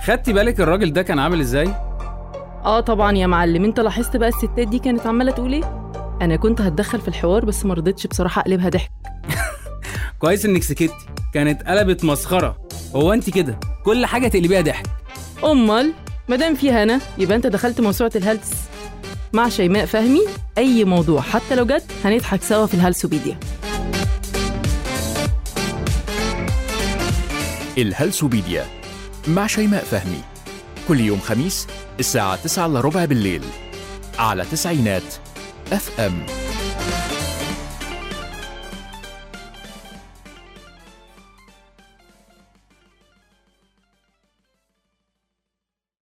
خدتي بالك الراجل ده كان عامل ازاي اه طبعا يا معلم انت لاحظت بقى الستات دي كانت عماله تقول ايه انا كنت هتدخل في الحوار بس ما رضيتش بصراحه اقلبها ضحك كويس انك سكتي كانت قلبت مسخره هو انت كده كل حاجه تقلبيها ضحك امال مادام في هنا يبقى انت دخلت موسوعه الهلس مع شيماء فهمي اي موضوع حتى لو جد هنضحك سوا في الهلسوبيديا الهلسوبيديا مع شيماء فهمي كل يوم خميس الساعة 9 إلا ربع بالليل على تسعينات اف ام